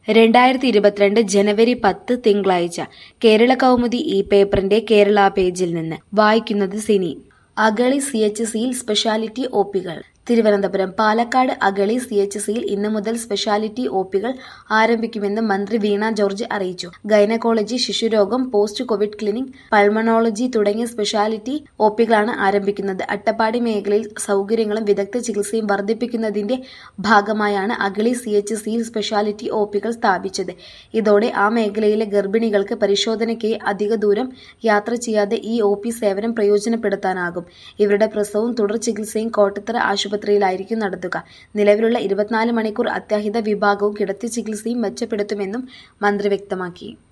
രണ്ടായിരത്തി ഇരുപത്തിരണ്ട് ജനുവരി പത്ത് തിങ്കളാഴ്ച കേരള കൗമുദി ഈ പേപ്പറിന്റെ കേരള പേജിൽ നിന്ന് വായിക്കുന്നത് സിനി അഗളി സി എച്ച് സിയിൽ സ്പെഷ്യാലിറ്റി ഒ പികൾ തിരുവനന്തപുരം പാലക്കാട് അഗളി സി എച്ച് സിയിൽ ഇന്നു മുതൽ സ്പെഷ്യാലിറ്റി ഒ പികൾ ആരംഭിക്കുമെന്ന് മന്ത്രി വീണ ജോർജ് അറിയിച്ചു ഗൈനക്കോളജി ശിശുരോഗം പോസ്റ്റ് കോവിഡ് ക്ലിനിക് പൾമണോളജി തുടങ്ങിയ സ്പെഷ്യാലിറ്റി ഒ പികളാണ് ആരംഭിക്കുന്നത് അട്ടപ്പാടി മേഖലയിൽ സൗകര്യങ്ങളും വിദഗ്ധ ചികിത്സയും വർദ്ധിപ്പിക്കുന്നതിന്റെ ഭാഗമായാണ് അഗളി സി എച്ച് സിയിൽ സ്പെഷ്യാലിറ്റി ഒ പികൾ സ്ഥാപിച്ചത് ഇതോടെ ആ മേഖലയിലെ ഗർഭിണികൾക്ക് പരിശോധനയ്ക്കായി അധിക ദൂരം യാത്ര ചെയ്യാതെ ഈ ഒ പി സേവനം പ്രയോജനപ്പെടുത്താനാകും ഇവരുടെ പ്രസവവും തുടർ ചികിത്സയും കോട്ടത്തറ ആശുപത്രിയിലായിരിക്കും നടത്തുക നിലവിലുള്ള ഇരുപത്തിനാല് മണിക്കൂർ അത്യാഹിത വിഭാഗവും കിടത്തി ചികിത്സയും മെച്ചപ്പെടുത്തുമെന്നും മന്ത്രി വ്യക്തമാക്കി